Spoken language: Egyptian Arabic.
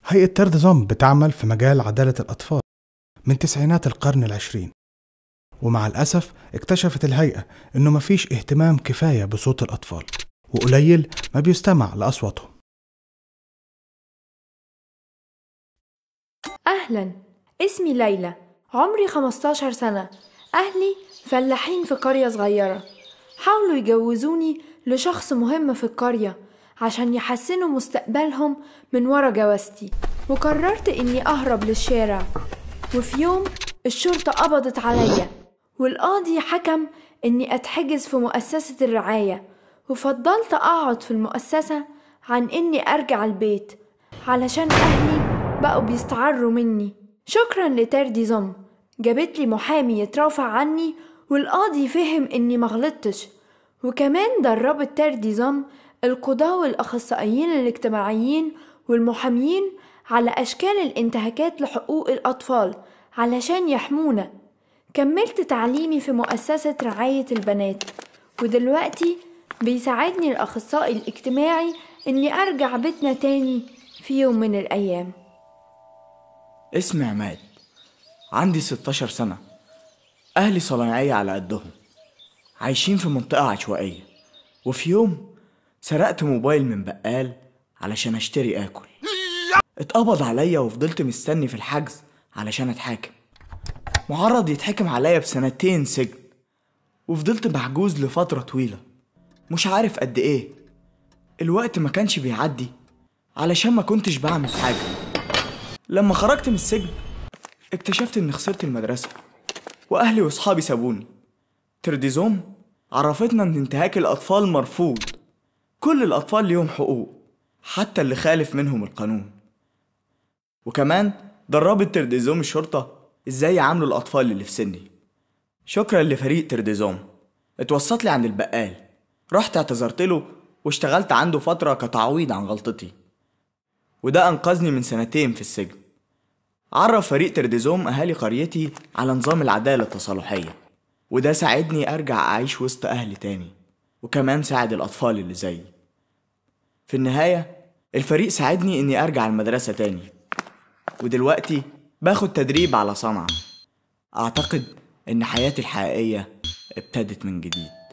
هيئة ترد زوم بتعمل في مجال عدالة الأطفال من تسعينات القرن العشرين ومع الأسف اكتشفت الهيئة إنه مفيش اهتمام كفاية بصوت الأطفال وقليل ما بيستمع لأصواتهم أهلا اسمي ليلى عمري 15 سنة أهلي فلاحين في قرية صغيرة حاولوا يجوزوني لشخص مهم في القرية عشان يحسنوا مستقبلهم من ورا جوازتي وقررت إني أهرب للشارع وفي يوم الشرطة قبضت عليا والقاضي حكم إني أتحجز في مؤسسة الرعاية وفضلت أقعد في المؤسسة عن إني أرجع البيت علشان أهلي بقوا بيستعروا مني شكرا لتردي زم جابت لي محامي يترافع عني والقاضي فهم إني مغلطتش وكمان دربت تردي زم القضاة والأخصائيين الاجتماعيين والمحاميين على أشكال الانتهاكات لحقوق الأطفال علشان يحمونا كملت تعليمي في مؤسسة رعاية البنات ودلوقتي بيساعدني الأخصائي الاجتماعي إني أرجع بيتنا تاني في يوم من الأيام اسمي عماد عندي 16 سنة أهلي صنايعية على قدهم عايشين في منطقة عشوائية وفي يوم سرقت موبايل من بقال علشان أشتري آكل اتقبض عليا وفضلت مستني في الحجز علشان أتحاكم معرض يتحكم عليا بسنتين سجن وفضلت محجوز لفترة طويلة مش عارف قد إيه الوقت ما كانش بيعدي علشان ما كنتش بعمل حاجة لما خرجت من السجن اكتشفت اني خسرت المدرسة واهلي واصحابي سابوني ترديزوم عرفتنا ان انتهاك الاطفال مرفوض كل الاطفال ليهم حقوق حتى اللي خالف منهم القانون وكمان دربت ترديزوم الشرطة ازاي يعاملوا الاطفال اللي في سني شكرا لفريق ترديزوم اتوسط لي عند البقال رحت اعتذرت له واشتغلت عنده فترة كتعويض عن غلطتي وده أنقذني من سنتين في السجن عرف فريق ترديزوم أهالي قريتي على نظام العدالة التصالحية وده ساعدني أرجع أعيش وسط أهلي تاني وكمان ساعد الأطفال اللي زيي في النهاية الفريق ساعدني إني أرجع المدرسة تاني ودلوقتي باخد تدريب على صنعة أعتقد إن حياتي الحقيقية ابتدت من جديد